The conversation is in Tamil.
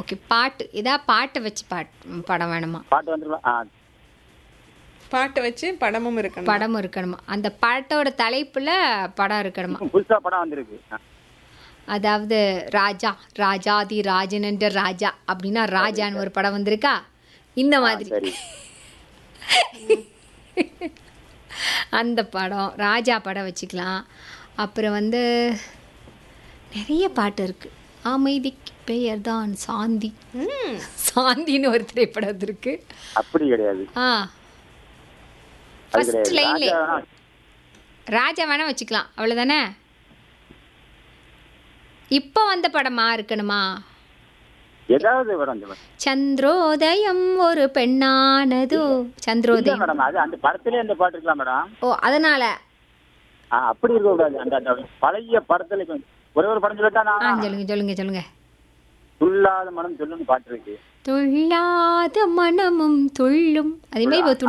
ஓகே பாட்டு இதா பாட்டை வச்சு பாட் படம் வேணுமா பாட்டு வந்துருக்கலாம் ஆ பாட்டை வச்சு படமும் இருக்கணும் படம் இருக்கணுமா அந்த படத்தோட தலைப்புல படம் இருக்கணுமா புதுசா படம் வந்திருக்கு ஆ. அதாவது ராஜா ராஜாதி ராஜன் என்ற ராஜா அப்படின்னா ராஜான்னு ஒரு படம் வந்திருக்கா இந்த மாதிரி சரி அந்த படம் ராஜா படம் வச்சுக்கலாம் அப்புறம் வந்து நிறைய பாட்டு இருக்கு அமைதிக்கு பெயர் தான் சாந்தி ம் சாந்தின்னு ஒரு திரைப்படம் வந்திருக்கு அப்படி கிடையாது ஆ அது ஃபர்ஸ்ட் கிடையாது லைன்ல ராஜா வேணா- ராஜா வேணா வச்சுக்கலாம் அவ்வளோதானே இப்போ வந்த படமா இருக்கணுமா ஏதாவது படம் இந்த படம். சந்திரோதயம் ஒரு பெண்ணானதோ இல்ல சந்திரோதயம் மேடம் அது அந்த படத்திலே அந்த பாட்டு இருக்கலாம் மேடம் ஓ அதனால ஆ, அப்படி இருக்க கூடாது அந்த அந்த பழைய படத்துல இப்ப ஒரே ஒரு படம் சொல்லட்டா ஆ நான் சொல்லுங்க சொல்லுங்க சொல்லுங்க துள்ளாத மனம் சொல்லுன்னு பாட்டு இருக்கு துள்ளாத மனமும் துள்ளும் அதே மாதிரி இப்போ